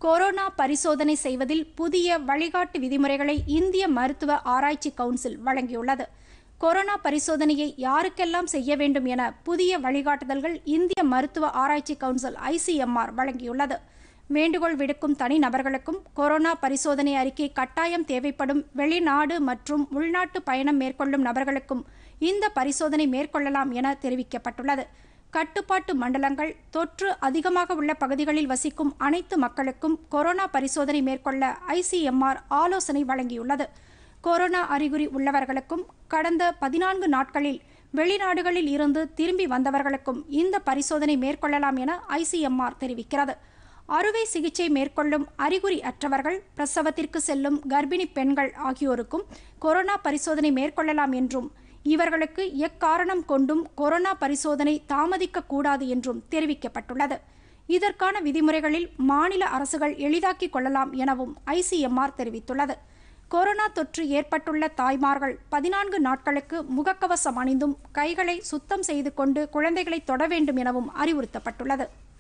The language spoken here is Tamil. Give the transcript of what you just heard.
கொரோனா பரிசோதனை செய்வதில் புதிய வழிகாட்டு விதிமுறைகளை இந்திய மருத்துவ ஆராய்ச்சி கவுன்சில் வழங்கியுள்ளது கொரோனா பரிசோதனையை யாருக்கெல்லாம் செய்ய வேண்டும் என புதிய வழிகாட்டுதல்கள் இந்திய மருத்துவ ஆராய்ச்சி கவுன்சில் ஐசிஎம்ஆர் வழங்கியுள்ளது வேண்டுகோள் விடுக்கும் தனிநபர்களுக்கும் கொரோனா பரிசோதனை அறிக்கை கட்டாயம் தேவைப்படும் வெளிநாடு மற்றும் உள்நாட்டு பயணம் மேற்கொள்ளும் நபர்களுக்கும் இந்த பரிசோதனை மேற்கொள்ளலாம் என தெரிவிக்கப்பட்டுள்ளது கட்டுப்பாட்டு மண்டலங்கள் தொற்று அதிகமாக உள்ள பகுதிகளில் வசிக்கும் அனைத்து மக்களுக்கும் கொரோனா பரிசோதனை மேற்கொள்ள ஐசிஎம்ஆர் ஆலோசனை வழங்கியுள்ளது கொரோனா அறிகுறி உள்ளவர்களுக்கும் கடந்த பதினான்கு நாட்களில் வெளிநாடுகளில் இருந்து திரும்பி வந்தவர்களுக்கும் இந்த பரிசோதனை மேற்கொள்ளலாம் என ஐசிஎம்ஆர் தெரிவிக்கிறது அறுவை சிகிச்சை மேற்கொள்ளும் அறிகுறி அற்றவர்கள் பிரசவத்திற்கு செல்லும் கர்ப்பிணி பெண்கள் ஆகியோருக்கும் கொரோனா பரிசோதனை மேற்கொள்ளலாம் என்றும் இவர்களுக்கு எக்காரணம் கொண்டும் கொரோனா பரிசோதனை தாமதிக்க கூடாது என்றும் தெரிவிக்கப்பட்டுள்ளது இதற்கான விதிமுறைகளில் மாநில அரசுகள் எளிதாக்கிக் கொள்ளலாம் எனவும் ஐசிஎம்ஆர் தெரிவித்துள்ளது கொரோனா தொற்று ஏற்பட்டுள்ள தாய்மார்கள் பதினான்கு நாட்களுக்கு முகக்கவசம் அணிந்தும் கைகளை சுத்தம் செய்து கொண்டு குழந்தைகளை தொட வேண்டும் எனவும் அறிவுறுத்தப்பட்டுள்ளது